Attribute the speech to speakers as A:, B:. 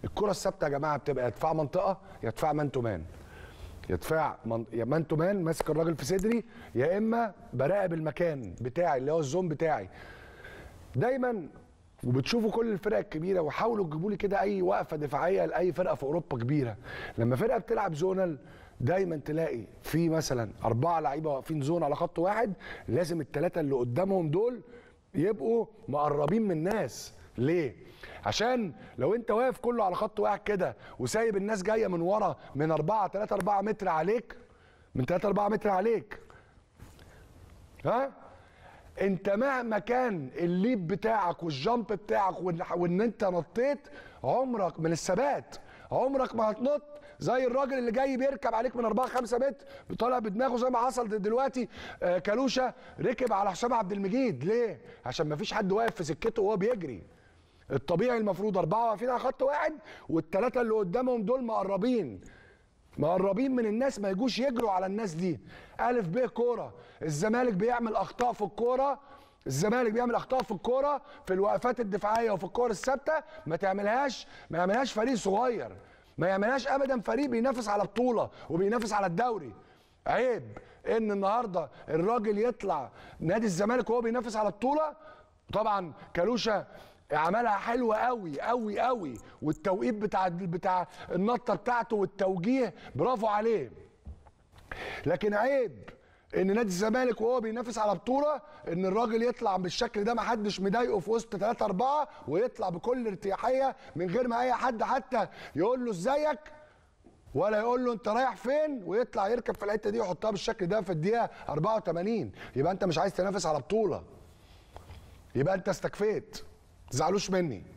A: الكره الثابته يا جماعه بتبقى يا دفاع منطقه يا دفاع مان تو مان يا دفاع من... يا مان تو مان ماسك الراجل في صدري يا اما براقب المكان بتاعي اللي هو الزوم بتاعي دايما وبتشوفوا كل الفرق الكبيره وحاولوا تجيبوا لي كده اي وقفه دفاعيه لاي فرقه في اوروبا كبيره لما فرقه بتلعب زونال دايما تلاقي في مثلا اربعه لعيبه واقفين زون على خط واحد لازم الثلاثه اللي قدامهم دول يبقوا مقربين من الناس ليه عشان لو انت واقف كله على خط واحد كده وسايب الناس جايه من ورا من 4 3 4 متر عليك من 3 4 متر عليك ها انت مهما كان الليب بتاعك والجامب بتاعك وإن- وان انت نطيت عمرك من الثبات عمرك ما هتنط زي الراجل اللي جاي بيركب عليك من 4 5 متر بيطلع بدماغه زي ما حصل دلوقتي آه، كالوشا ركب على حسام عبد المجيد ليه؟ عشان ما فيش حد واقف في سكته وهو بيجري الطبيعي المفروض أربعة واقفين على خط واحد والثلاثة اللي قدامهم دول مقربين مقربين من الناس ما يجوش يجروا على الناس دي ألف ب كورة الزمالك بيعمل أخطاء في الكورة الزمالك بيعمل اخطاء في الكوره في الوقفات الدفاعيه وفي الكور الثابته ما تعملهاش ما يعملهاش فريق صغير ما يعملهاش ابدا فريق بينافس على بطوله وبينافس على الدوري عيب ان النهارده الراجل يطلع نادي الزمالك وهو بينافس على بطوله طبعا كالوشا عملها حلوه قوي قوي قوي والتوقيت بتاع بتاع النطه بتاعته والتوجيه برافو عليه لكن عيب ان نادي الزمالك وهو بينافس على بطوله ان الراجل يطلع بالشكل ده ما حدش مضايقه في وسط 3 4 ويطلع بكل ارتياحيه من غير ما اي حد حتى يقول له ازيك ولا يقول له انت رايح فين ويطلع يركب في الحته دي ويحطها بالشكل ده في الدقيقه 84 يبقى انت مش عايز تنافس على بطوله يبقى انت استكفيت تزعلوش مني